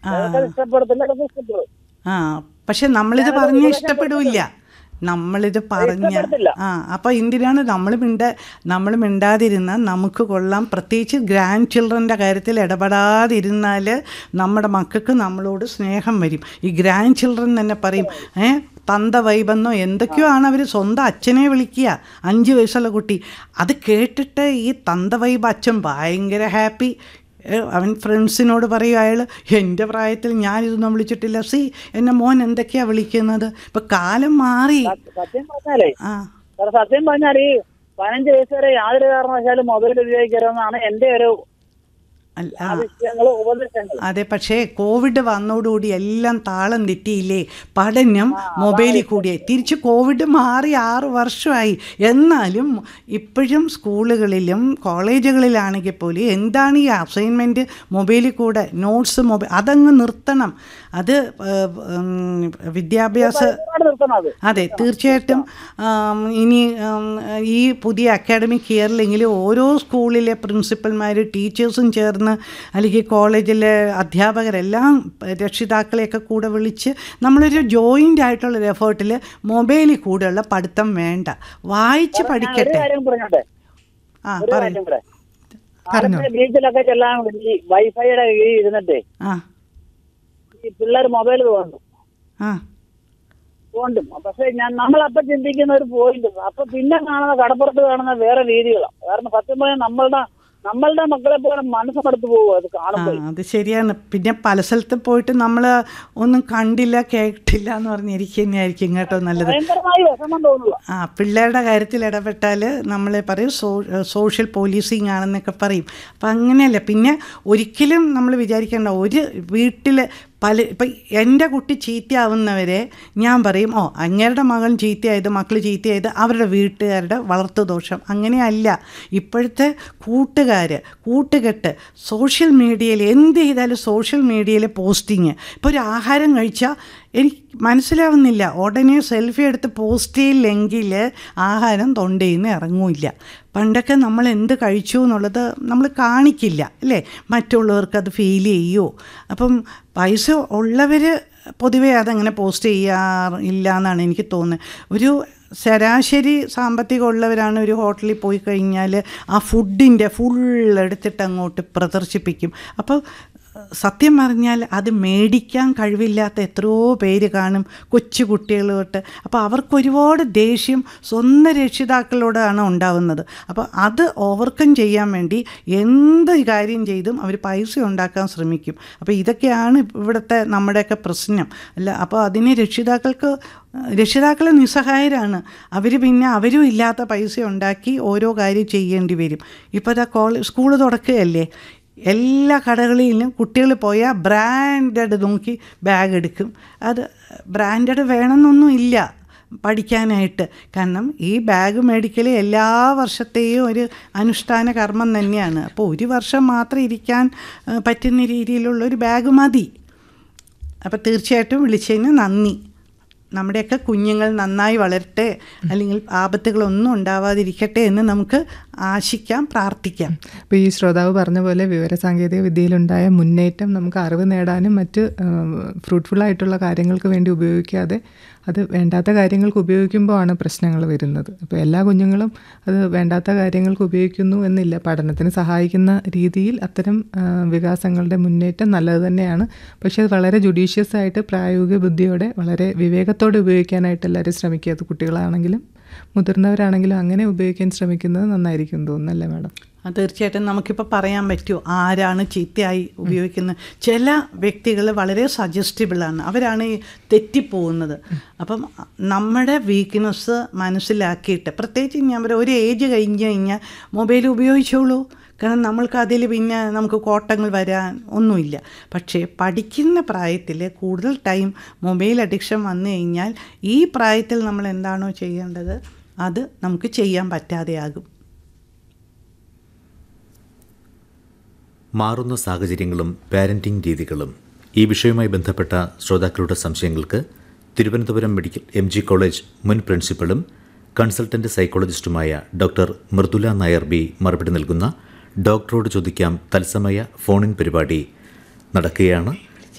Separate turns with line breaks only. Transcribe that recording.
ചിലർക്കത് ഇഷ്ടപ്പെടത്തില്ല ചിലർക്ക് ഇഷ്ടപ്പെടും
ആ പക്ഷെ നമ്മളിത് പറഞ്ഞ ഇഷ്ടപ്പെടില്ല നമ്മളിത് പറഞ്ഞ
ഇഷ്ടപ്പെടത്തില്ല.
ആ അപ്പോൾ എന്തിനാണ് നമ്മൾ മിണ്ട നമ്മൾ മിണ്ടാതിരുന്നാൽ നമുക്ക് കൊള്ളാം പ്രത്യേകിച്ച് ഗ്രാൻഡ് ചിൽഡ്രൻ്റെ കാര്യത്തിൽ ഇടപെടാതിരുന്നാൽ നമ്മുടെ മക്കൾക്ക് നമ്മളോട് സ്നേഹം വരും ഈ ഗ്രാൻഡ് ചിൽഡ്രൻ തന്നെ പറയും ഏ തന്ത വൈബെന്നോ എന്തൊക്കെയോ ആണ് അവർ സ്വന്തം അച്ഛനെ വിളിക്കുക അഞ്ച് വയസ്സുള്ള കുട്ടി അത് കേട്ടിട്ട് ഈ തന്ത വൈബ് അച്ഛൻ ഭയങ്കര ഹാപ്പി ഏ, അവൻ ഫ്രണ്ട്സിനോട് പറയും അയാൾ എൻ്റെ പ്രായത്തിൽ ഞാനിതൊന്നും വിളിച്ചിട്ടില്ല സി എന്നെ മോൻ എന്തൊക്കെയാ വിളിക്കുന്നത് ഇപ്പം കാലം മാറി
സത്യം- സത്യം പറഞ്ഞാലേ
ആ
സാർ സത്യം പറഞ്ഞാൽ ഈ പതിനഞ്ച് വയസ്സ് വരെ യാതൊരു കാരണവശാലും മൊബൈൽ ഉപയോഗിക്കരുതെന്നാണ് എന്റെ ഒരു
അല്ല ആ
ആവശ്യങ്ങൾ ഉപദേശങ്ങൾ
അതെ പക്ഷേ കോവിഡ് വന്നോടുകൂടി എല്ലാം താളം തെറ്റിയില്ലേ പഠനം മൊബൈലിൽ കൂടിയായി തിരിച്ച് കോവിഡ് മാറി ആറ് വർഷമായി എന്നാലും ഇപ്പോഴും സ്കൂളുകളിലും കോളേജുകളിലാണെങ്കിൽ പോലും എന്താണ് ഈ അസൈൻമെൻറ്റ് മൊബൈലിൽ കൂടെ നോട്ട്സ് മൊബൈൽ അതങ്ങ് നിർത്തണം അത് ഏഹ്, ഉം, വിദ്യാഭ്യാസ
ഒരുപാട് നിർത്തണം അത്
അതെ തീർച്ചയായിട്ടും ആം, ഇനി ആം, ഈ പുതിയ അക്കാഡമിക് ഇയറിലെങ്കിലും ഓരോ സ്കൂളിലെ പ്രിൻസിപ്പൽമാർ ടീച്ചേഴ്സും ചേർന്ന് അല്ലെങ്കിൽ കോളേജിലെ അധ്യാപകരെല്ലാം രക്ഷിതാക്കളെയൊക്കെ കൂടെ വിളിച്ച് നമ്മളൊരു ജോയിൻ്റ് ആയിട്ടുള്ളൊരു എഫേർട്ടിൽ മൊബൈലിൽ കൂടെയുള്ള പഠിത്തം വേണ്ട വായിച്ച്
ഒരു
പഠിക്കട്ടെ
കാര്യം പറഞ്ഞോട്ടെ
ആ
ഒരു
പറയും
കാര്യം കൂടെ ആദ്യത്തെ ബീച്ചിലൊക്കെ ചെല്ലാൻ ഈ വൈഫൈയുടെ കീഴിൽ ഇരുന്നിട്ടേ
ആ
ഈ പിള്ളേർ മൊബൈൽ തോണ്ടും
ആ
തോണ്ടും പക്ഷെ ഞാൻ നമ്മളപ്പൊ ചിന്തിക്കുന്ന ഒരു പോയിന്റ് അപ്പൊ പിന്നെ കാണുന്ന കടപ്പുറത്ത് കാണുന്ന വേറെ രീതികളാണ് കാരണം സത്യം പറഞ്ഞാൽ നമ്മളുടെ നമ്മളുടെ മക്കളെ പോലെ മനസ്സെടുത്ത് പോകും അത്
ആ
കാണുമ്പോൾ
അത് ശരിയാണ് പിന്നെ പല സ്ഥലത്ത് പോയിട്ട് നമ്മൾ ഒന്നും കണ്ടില്ല കേട്ടില്ല എന്ന് പറഞ്ഞിരിക്കുക തന്നെയായിരിക്കും കേട്ടോ നല്ലത്
ഭയങ്കരമായി വിഷമം തോന്നുക
ആ പിള്ളേരുടെ കാര്യത്തിൽ ഇടപെട്ടാൽ നമ്മൾ പറയും സോ സോഷ്യൽ പോലീസിങ് ആണെന്നൊക്കെ പറയും അപ്പം അങ്ങനെയല്ല പിന്നെ ഒരിക്കലും നമ്മൾ വിചാരിക്കേണ്ട ഒരു വീട്ടിൽ പല ഇപ്പം എൻ്റെ കുട്ടി ചീത്തയാവുന്നവരെ ഞാൻ പറയും ഓ അങ്ങേരുടെ മകൻ ചീത്തയായത് മക്കൾ ചീത്തയായത് അവരുടെ വീട്ടുകാരുടെ വളർത്തു ദോഷം അങ്ങനെയല്ല ഇപ്പോഴത്തെ കൂട്ടുകാർ കൂട്ടുകെട്ട് സോഷ്യൽ മീഡിയയിൽ എന്ത് ചെയ്താലും സോഷ്യൽ മീഡിയയിൽ പോസ്റ്റിങ് ഇപ്പോൾ ഒരു ആഹാരം കഴിച്ചാൽ എനിക്ക് മനസ്സിലാവുന്നില്ല ഉടനെ സെൽഫി എടുത്ത് പോസ്റ്റ് ചെയ്യില്ലെങ്കിൽ ആഹാരം തൊണ്ടയിൽ നിന്ന് ഇറങ്ങൂല്ല പണ്ടൊക്കെ നമ്മൾ എന്ത് കഴിച്ചു എന്നുള്ളത് നമ്മൾ കാണിക്കില്ല അല്ലേ മറ്റുള്ളവർക്ക് അത് ഫീൽ ചെയ്യുമോ അപ്പം പൈസ ഉള്ളവർ പൊതുവേ അതങ്ങനെ പോസ്റ്റ് ചെയ്യാറില്ല എന്നാണ് എനിക്ക് തോന്നുന്നത് ഒരു ശരാശരി സാമ്പത്തികം ഉള്ളവരാണ് ഒരു ഹോട്ടലിൽ പോയി കഴിഞ്ഞാൽ ആ ഫുഡിൻ്റെ ഫുൾ എടുത്തിട്ട് അങ്ങോട്ട് പ്രദർശിപ്പിക്കും അപ്പോൾ സത്യം പറഞ്ഞാൽ അത് മേടിക്കാൻ കഴിവില്ലാത്ത എത്രയോ പേര് കാണും കൊച്ചു കുട്ടികൾ തൊട്ട് അപ്പോൾ അവർക്ക് ഒരുപാട് ദേഷ്യം സ്വന്തം രക്ഷിതാക്കളോടാണ് ഉണ്ടാവുന്നത് അപ്പോൾ അത് ഓവർകം ചെയ്യാൻ വേണ്ടി എന്ത് കാര്യം ചെയ്തും അവർ പൈസ ഉണ്ടാക്കാൻ ശ്രമിക്കും അപ്പോൾ ഇതൊക്കെയാണ് ഇവിടുത്തെ നമ്മുടെയൊക്കെ പ്രശ്നം അല്ല അപ്പോൾ അതിന് രക്ഷിതാക്കൾക്ക് രക്ഷിതാക്കൾ നിസ്സഹായരാണ് അവർ പിന്നെ അവരും ഇല്ലാത്ത പൈസ ഉണ്ടാക്കി ഓരോ കാര്യം ചെയ്യേണ്ടി വരും ഇപ്പോൾ ഇതാ കോളേജ് സ്കൂൾ തുറക്കുകയല്ലേ എല്ലാ കടകളിലും കുട്ടികൾ പോയാൽ ബ്രാൻഡഡ് നോക്കി ബാഗ് എടുക്കും അത് ബ്രാൻഡഡ് വേണമെന്നൊന്നും ഇല്ല പഠിക്കാനായിട്ട് കാരണം ഈ ബാഗ് മേടിക്കൽ എല്ലാ വർഷത്തെയും ഒരു അനുഷ്ഠാന കർമ്മം തന്നെയാണ് അപ്പോൾ ഒരു വർഷം മാത്രം ഇരിക്കാൻ ആ, പറ്റുന്ന രീതിയിലുള്ള ഒരു ബാഗ് മതി അപ്പോൾ തീർച്ചയായിട്ടും വിളിച്ചതിന് നന്ദി നമ്മുടെയൊക്കെ കുഞ്ഞുങ്ങൾ നന്നായി വളരട്ടെ അല്ലെങ്കിൽ ആപത്തുകളൊന്നും ഉണ്ടാവാതിരിക്കട്ടെ എന്ന് നമുക്ക് ആശിക്കാം പ്രാർത്ഥിക്കാം
ഇപ്പോൾ ഈ ശ്രോതാവ് പറഞ്ഞ പോലെ വിവരസാങ്കേതിക വിദ്യയിലുണ്ടായ മുന്നേറ്റം നമുക്ക് അറിവ് നേടാനും മറ്റ് ഫ്രൂട്ട്ഫുൾ ആയിട്ടുള്ള കാര്യങ്ങൾക്ക് വേണ്ടി ഉപയോഗിക്കാതെ അത് വേണ്ടാത്ത കാര്യങ്ങൾക്ക് ഉപയോഗിക്കുമ്പോഴാണ് പ്രശ്നങ്ങൾ വരുന്നത് അപ്പോൾ എല്ലാ കുഞ്ഞുങ്ങളും അത് വേണ്ടാത്ത കാര്യങ്ങൾക്ക് ഉപയോഗിക്കുന്നു എന്നില്ല പഠനത്തിന് സഹായിക്കുന്ന രീതിയിൽ അത്തരം ആ, വികാസങ്ങളുടെ മുന്നേറ്റം നല്ലത് തന്നെയാണ് പക്ഷേ അത് വളരെ ജുഡീഷ്യസ് ആയിട്ട് പ്രായോഗിക ബുദ്ധിയോടെ വളരെ വിവേകത്തോടെ ഉപയോഗിക്കാനായിട്ട് എല്ലാവരും ശ്രമിക്കുക അത് കുട്ടികളാണെങ്കിലും മുതിർന്നവരാണെങ്കിലും അങ്ങനെ ഉപയോഗിക്കാൻ ശ്രമിക്കുന്നത് നന്നായിരിക്കും എന്ന് തോന്നുന്നല്ലേ മാഡം
അത് തീർച്ചയായിട്ടും നമുക്കിപ്പോൾ പറയാൻ പറ്റുമോ ആരാണ് ചീത്തയായി ഉപയോഗിക്കുന്നത് ചില വ്യക്തികൾ വളരെ സജസ്റ്റബിളാണ് അവരാണ് ഈ തെറ്റിപ്പോകുന്നത് അപ്പം നമ്മുടെ വീക്ക്നെസ് മനസ്സിലാക്കിയിട്ട് പ്രത്യേകിച്ച് ഞാൻ പറയാം ഒരു ഏജ് കഴിഞ്ഞ് കഴിഞ്ഞാൽ മൊബൈൽ ഉപയോഗിച്ചോളൂ കാരണം നമ്മൾക്ക് അതിൽ പിന്നെ നമുക്ക് കോട്ടങ്ങൾ വരാൻ ഒന്നുമില്ല പക്ഷേ പഠിക്കുന്ന പ്രായത്തിൽ കൂടുതൽ ടൈം മൊബൈൽ അഡിക്ഷൻ വന്നു കഴിഞ്ഞാൽ ഈ പ്രായത്തിൽ നമ്മൾ എന്താണോ ചെയ്യേണ്ടത് അത് നമുക്ക് ചെയ്യാൻ പറ്റാതെയാകും
മാറുന്ന സാഹചര്യങ്ങളും പാരന്റിംഗ് രീതികളും ഈ വിഷയവുമായി ബന്ധപ്പെട്ട ശ്രോതാക്കളുടെ സംശയങ്ങൾക്ക് Thiruvananthapuram medical M G college മുൻ പ്രിൻസിപ്പളും കൺസൾട്ടന്റ് സൈക്കോളജിസ്റ്റുമായ ഡോക്ടർ മൃദുല നായർ ബി മറുപടി നൽകുന്ന ഡോക്ടറോട് ചോദിക്കാം തത്സമയ ഫോണിൻ പരിപാടി നടക്കുകയാണ്